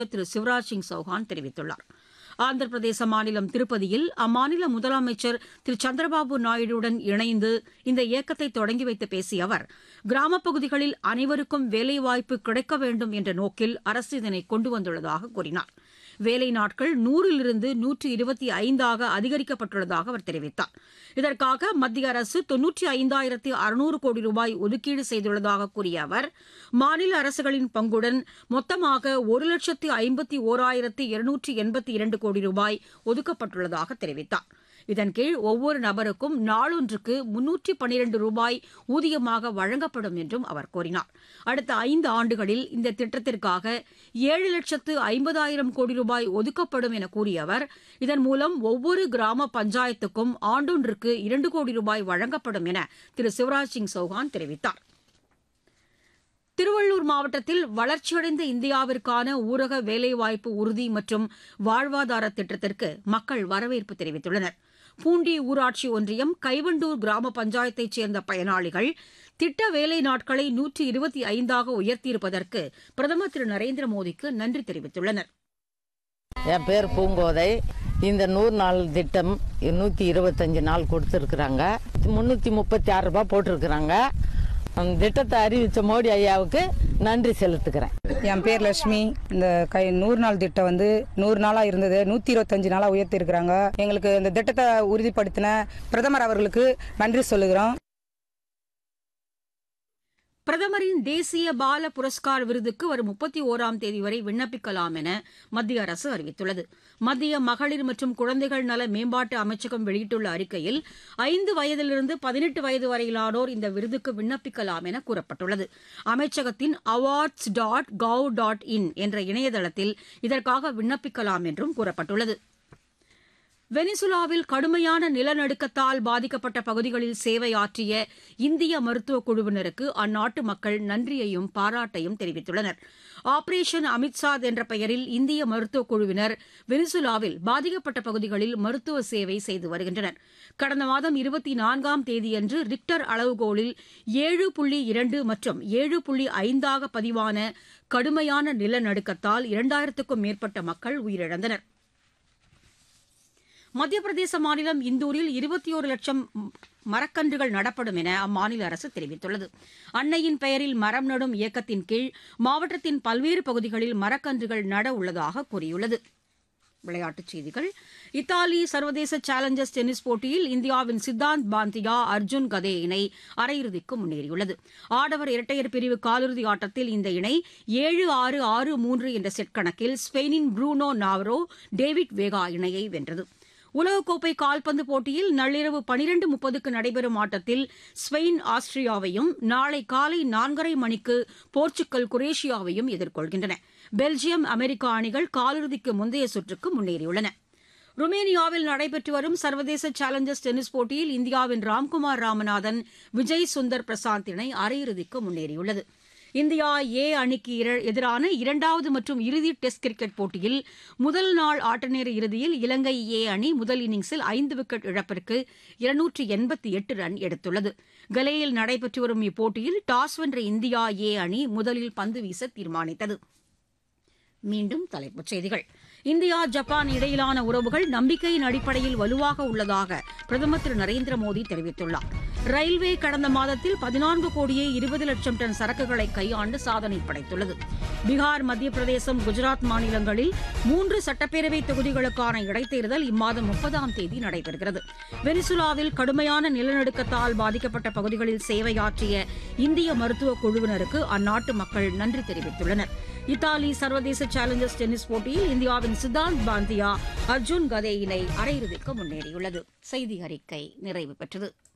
திரு சிவராஜ் சிங் சௌஹான் தெரிவித்துள்ளார் ஆந்திர பிரதேச மாநிலம் திருப்பதியில் அம்மாநில முதலமைச்சர் திரு சந்திரபாபு நாயுடுவுடன் இணைந்து இந்த இயக்கத்தை தொடங்கி வைத்து பேசிய அவர் கிராமப் பகுதிகளில் அனைவருக்கும் வேலைவாய்ப்பு கிடைக்க வேண்டும் என்ற நோக்கில் அரசு இதனை கொண்டு வந்துள்ளதாக கூறினார் வேலை நாட்கள் நூறிலிருந்து நூற்று இருபத்தி ஐந்தாக அதிகரிக்கப்பட்டுள்ளதாக அவர் தெரிவித்தார் இதற்காக மத்திய அரசு தொன்னூற்றி ஐந்தாயிரத்து அறுநூறு கோடி ரூபாய் ஒதுக்கீடு செய்துள்ளதாக கூறிய அவர் மாநில அரசுகளின் பங்குடன் மொத்தமாக ஒரு லட்சத்து ஐம்பத்தி ஓராயிரத்து இருநூற்றி எண்பத்தி இரண்டு கோடி ரூபாய் ஒதுக்கப்பட்டுள்ளதாக தெரிவித்தார் இதன் கீழ் ஒவ்வொரு நபருக்கும் நாளொன்றுக்கு முன்னூற்றி பனிரண்டு ரூபாய் ஊதியமாக வழங்கப்படும் என்றும் அவர் கூறினார் அடுத்த ஐந்து ஆண்டுகளில் இந்த திட்டத்திற்காக ஏழு லட்சத்து ஐம்பதாயிரம் கோடி ரூபாய் ஒதுக்கப்படும் என கூறிய அவர் இதன் மூலம் ஒவ்வொரு கிராம பஞ்சாயத்துக்கும் ஆண்டொன்றுக்கு இரண்டு கோடி ரூபாய் வழங்கப்படும் என திரு சிவராஜ் சிங் சௌஹான் தெரிவித்தார் திருவள்ளூர் மாவட்டத்தில் வளர்ச்சியடைந்த இந்தியாவிற்கான ஊரக வேலைவாய்ப்பு உறுதி மற்றும் வாழ்வாதார திட்டத்திற்கு மக்கள் வரவேற்பு தெரிவித்துள்ளனர் பூண்டி ஊராட்சி ஒன்றியம் கைவண்டூர் கிராம பஞ்சாயத்தைச் சேர்ந்த பயனாளிகள் திட்ட வேலை நாட்களை நூற்றி இருபத்தி ஐந்தாக உயர்த்தியிருப்பதற்கு பிரதமர் திரு நரேந்திர மோடிக்கு நன்றி தெரிவித்துள்ளனர் என் பேர் பூங்கோதை இந்த நூறு நாள் திட்டம் நூற்றி இருபத்தஞ்சு நாள் கொடுத்துருக்குறாங்க முந்நூற்றி முப்பத்தி ஆறு ரூபாய் போட்டிருக்கிறாங்க அந்த திட்டத்தை அறிவித்த மோடி ஐயாவுக்கு நன்றி செலுத்துக்கிறேன் என் பேர் லட்சுமி இந்த கை நூறு நாள் திட்டம் வந்து நூறு நாளாக இருந்தது நூற்றி இருபத்தஞ்சு நாளாக உயர்த்தியிருக்கிறாங்க எங்களுக்கு இந்த திட்டத்தை உறுதிப்படுத்தின பிரதமர் அவர்களுக்கு நன்றி சொல்லுகிறோம் பிரதமரின் தேசிய பால புரஸ்கார் விருதுக்கு வரும் முப்பத்தி ஓராம் தேதி வரை விண்ணப்பிக்கலாம் என மத்திய அரசு அறிவித்துள்ளது மத்திய மகளிர் மற்றும் குழந்தைகள் நல மேம்பாட்டு அமைச்சகம் வெளியிட்டுள்ள அறிக்கையில் ஐந்து வயதிலிருந்து பதினெட்டு வயது வரையிலானோர் இந்த விருதுக்கு விண்ணப்பிக்கலாம் என கூறப்பட்டுள்ளது அமைச்சகத்தின் awards dot gov dot in என்ற இணையதளத்தில் இதற்காக விண்ணப்பிக்கலாம் என்றும் கூறப்பட்டுள்ளது வெனிசுலாவில் கடுமையான நிலநடுக்கத்தால் பாதிக்கப்பட்ட பகுதிகளில் சேவையாற்றிய இந்திய மருத்துவக் குழுவினருக்கு அந்நாட்டு மக்கள் நன்றியையும் பாராட்டையும் தெரிவித்துள்ளனர் ஆபரேஷன் அமித்சாத் என்ற பெயரில் இந்திய மருத்துவக் குழுவினர் வெனிசுலாவில் பாதிக்கப்பட்ட பகுதிகளில் மருத்துவ சேவை செய்து வருகின்றனர் கடந்த மாதம் இருபத்தி நான்காம் தேதியன்று ரிக்டர் அளவுகோலில் ஏழு புள்ளி இரண்டு மற்றும் ஏழு புள்ளி ஐந்தாக பதிவான கடுமையான நிலநடுக்கத்தால் இரண்டாயிரத்துக்கும் மேற்பட்ட மக்கள் உயிரிழந்தனர் மத்திய பிரதேச மாநிலம் இந்தூரில் இருபத்தி ஒரு லட்சம் மரக்கன்றுகள் நடப்படும் என அம்மாநில அரசு தெரிவித்துள்ளது அன்னையின் பெயரில் மரம் நடும் இயக்கத்தின் கீழ் மாவட்டத்தின் பல்வேறு பகுதிகளில் மரக்கன்றுகள் நட உள்ளதாக கூறியுள்ளது விளையாட்டுச் செய்திகள் இத்தாலி சர்வதேச சேலஞ்சர்ஸ் டென்னிஸ் போட்டியில் இந்தியாவின் சித்தாந்த் பாந்தியா அர்ஜுன் கதே இணை அரையிறுதிக்கு முன்னேறியுள்ளது ஆடவர் இரட்டையர் பிரிவு காலிறுதி ஆட்டத்தில் இந்த இணை ஏழு ஆறு ஆறு மூன்று என்ற செட் கணக்கில் ஸ்பெயினின் ப்ரூனோ நாவரோ டேவிட் வேகா இணையை வென்றது உலகக்கோப்பை கால்பந்து போட்டியில் நள்ளிரவு பனிரண்டு முப்பதுக்கு நடைபெறும் ஆட்டத்தில் ஸ்பெயின் ஆஸ்திரியாவையும் நாளை காலை நான்கரை மணிக்கு போர்ச்சுக்கல் குரேஷியாவையும் எதிர்கொள்கின்றன பெல்ஜியம் அமெரிக்கா அணிகள் காலிறுதிக்கு முந்தைய சுற்றுக்கு முன்னேறியுள்ளன ருமேனியாவில் நடைபெற்று வரும் சர்வதேச சேலஞ்சர்ஸ் டென்னிஸ் போட்டியில் இந்தியாவின் ராம்குமார் ராமநாதன் விஜய் சுந்தர் பிரசாந்த் இணை அரையிறுதிக்கு முன்னேறியுள்ளது இந்தியா ஏ அணிக்கு எதிரான இரண்டாவது மற்றும் இறுதி டெஸ்ட் கிரிக்கெட் போட்டியில் முதல் நாள் ஆட்டநேர இறுதியில் இலங்கை ஏ அணி முதல் இன்னிங்ஸில் ஐந்து விக்கெட் இழப்பிற்கு இருநூற்றி எண்பத்தி எட்டு ரன் எடுத்துள்ளது கலேயில் நடைபெற்று வரும் இப்போட்டியில் டாஸ் வென்ற இந்தியா ஏ அணி முதலில் பந்து வீச தீர்மானித்தது மீண்டும் தலைப்புச் செய்திகள் இந்தியா ஜப்பான் இடையிலான உறவுகள் நம்பிக்கையின் அடிப்படையில் வலுவாக உள்ளதாக பிரதமர் திரு நரேந்திர மோடி தெரிவித்துள்ளார் ரயில்வே கடந்த மாதத்தில் பதினான்கு கோடியே இருபது லட்சம் டன் சரக்குகளை கையாண்டு சாதனை படைத்துள்ளது பீகார் மத்திய பிரதேசம் குஜராத் மாநிலங்களில் மூன்று சட்டப்பேரவை தொகுதிகளுக்கான இடைத்தேர்தல் இம்மாதம் முப்பதாம் தேதி நடைபெறுகிறது வெனிசுலாவில் கடுமையான நிலநடுக்கத்தால் பாதிக்கப்பட்ட பகுதிகளில் சேவையாற்றிய இந்திய மருத்துவ குழுவினருக்கு அந்நாட்டு மக்கள் நன்றி தெரிவித்துள்ளனர் இத்தாலி சர்வதேச சேலஞ்சர்ஸ் டென்னிஸ் போட்டியில் இந்தியாவின் சித்தாந்த் பாந்தியா அர்ஜுன் கதே இணை அரையிறுதிக்கு முன்னேறியுள்ளது செய்தி அறிக்கை நிறைவு பெற்றது